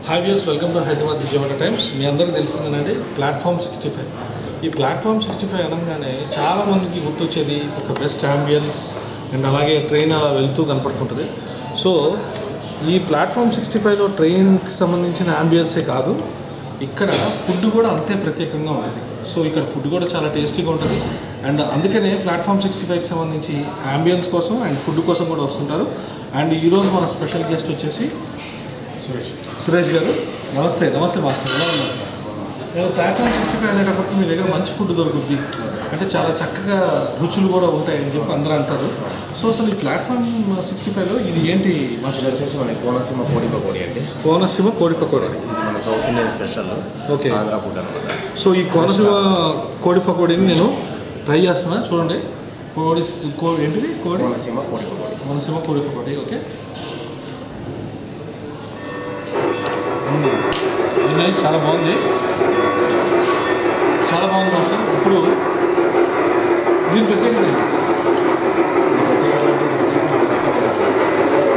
Hi views welcome to Hyderabad Vijayawada Times మీ అందరికీ తెలిసిందేనండి ప్లాట్ఫామ్ సిక్స్టీ ఫైవ్ ఈ ప్లాట్ఫామ్ సిక్స్టీ ఫైవ్ అనగానే చాలామందికి గుర్తొచ్చేది ఒక బెస్ట్ అంబియన్స్ అండ్ అలాగే ట్రైన్ అలా వెళ్తూ కనపడుతుంటుంది సో ఈ ప్లాట్ఫామ్ సిక్స్టీ ఫైవ్లో ట్రైన్కి సంబంధించిన అంబియన్సే కాదు ఇక్కడ ఫుడ్ కూడా అంతే ప్రత్యేకంగా ఉంటుంది సో ఇక్కడ ఫుడ్ కూడా చాలా టేస్టీగా ఉంటుంది అండ్ అందుకనే ప్లాట్ఫామ్ సిక్స్టీ ఫైవ్కి సంబంధించి అంబియన్స్ కోసం అండ్ ఫుడ్ కోసం కూడా వస్తుంటారు అండ్ ఈరోజు మన స్పెషల్ గెస్ట్ వచ్చేసి సురేష్ సురేష్ గారు నమస్తే నమస్తే మాస్టర్ ఎలా ఉన్నారు సార్ నేను ప్లాట్ఫామ్ సిక్స్టీ ఫైవ్ అనేటప్పటికి మీ దగ్గర మంచి ఫుడ్ దొరుకుద్ది అంటే చాలా చక్కగా రుచులు కూడా ఉంటాయని చెప్పి అందరూ అంటారు సో అసలు ఈ ప్లాట్ఫామ్ సిక్స్టీ ఫైవ్లో ఇది ఏంటి ఇది మాస్టర్ వచ్చేసి మన కోనసీమ కోడి పకోడీ అండి కోనసీమ కోడి పకోడీ ఇది మన south Indian special okay. Andhra food అనమాట సో ఈ కోనసీమ కోడి పకోడీని నేను ట్రై చేస్తున్నా చూడండి కోడి కో ఏంటిది కోడి కోనసీమ కోడి పకోడీ కోనసీమ కోడి పకోడీ ఓకే నైస్ చాలా బాగుంది చాలా బాగుంది మాస్టర్ ఇప్పుడు దీని ప్రత్యేకత ఏంటి? ఇది ప్రత్యేకత అంటే ఇది వచ్చేసి మన చికెన్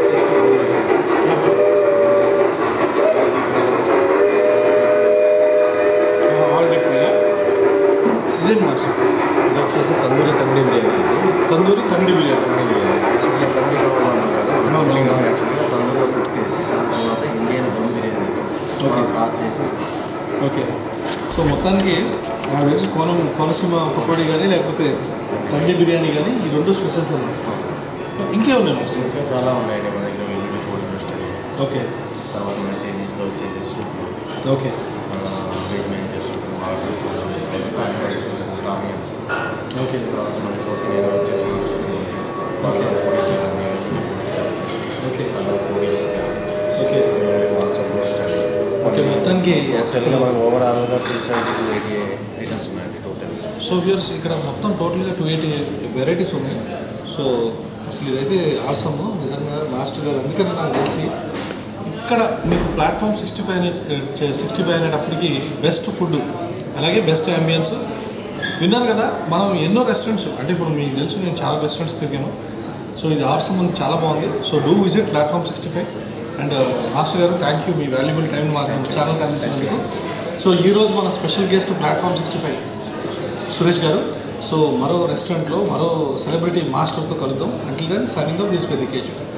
ఆల్ డీప్ ఫ్రైయా ఇదేంటి మాస్టర్ ఇది వచ్చేసి తందూరి తంగడి బిర్యానీ ఇది తందూరి తండి బిర్యానీ తంగడి బిర్యానీ యాక్చువల్గా తంగడి కావాలన్నాం కదా No, no, no. యాక్చువల్గా తందూరిలో కుక్ చేసి దాని తర్వాత Indian dum biryani Okay. Pack చేసి ఇస్తాం. ఓకే సో మొత్తానికి నాకు తెలిసి కోన కోనసీమ పకోడీ కానీ లేకపోతే తండి బిర్యానీ కానీ ఈ రెండు స్పెషల్స్ అన్నమాట ఇంకే ఉన్నాయి మాస్టర్ ఇంకా చాలా ఉన్నాయండి మన దగ్గర వెల్లుల్లి పొడి రోస్ట్ అని ఓకే తర్వాత మన చైనీస్లో వచ్చేసి soup okay veg manchow soup order తర్వాత cauliflower soup tom yum soup okay తర్వాత మన సౌత్ ఇండియన్ వచ్చేసి మన సూప్ ఉంది బాగా పొడి చేయాలి వెల్లుల్లి పొడి చేయాలి ఓకే అల్లం పొడి చేయాలి ఓకే వెల్లుల్లి మాంసం రోస్ట్ అని ఓకే మొత్తానికి టోటల్గా అసలు మనకు ఓవరాల్గా two seventy two eighty items ఉన్నాయండి టోటల్ సో వ్యూర్స్ ఇక్కడ మొత్తం టోటల్గా టూ ఎయిటీ వెరైటీస్ ఉన్నాయి సో అసలు ఇదైతే ఆసమ్ నిజంగా మాస్టర్ గారు అందుకని నాకు తెలిసి ఇక్కడ మీకు platform sixty five sixty five అనేటప్పటికి బెస్ట్ ఫుడ్ అలాగే బెస్ట్ అంబియన్స్ విన్నారు కదా మనం ఎన్నో రెస్టారెంట్స్ అంటే ఇప్పుడు మీకు తెలుసు నేను చాలా రెస్టారెంట్స్ తిరిగాను సో ఇది ఆసమ్ ఉంది చాలా బాగుంది so do visit platform sixty five and master గారు థ్యాంక్ యూ మీ వాల్యుబుల్ టైం మాకు ఛానల్కి అందించినందుకు సో ఈరోజు మన special guest platform sixty five Suresh గారు సో మరో రెస్టారెంట్లో మరో సెలబ్రిటీ మాస్టర్తో కలుద్దాం until then signing off this వెదికేషన్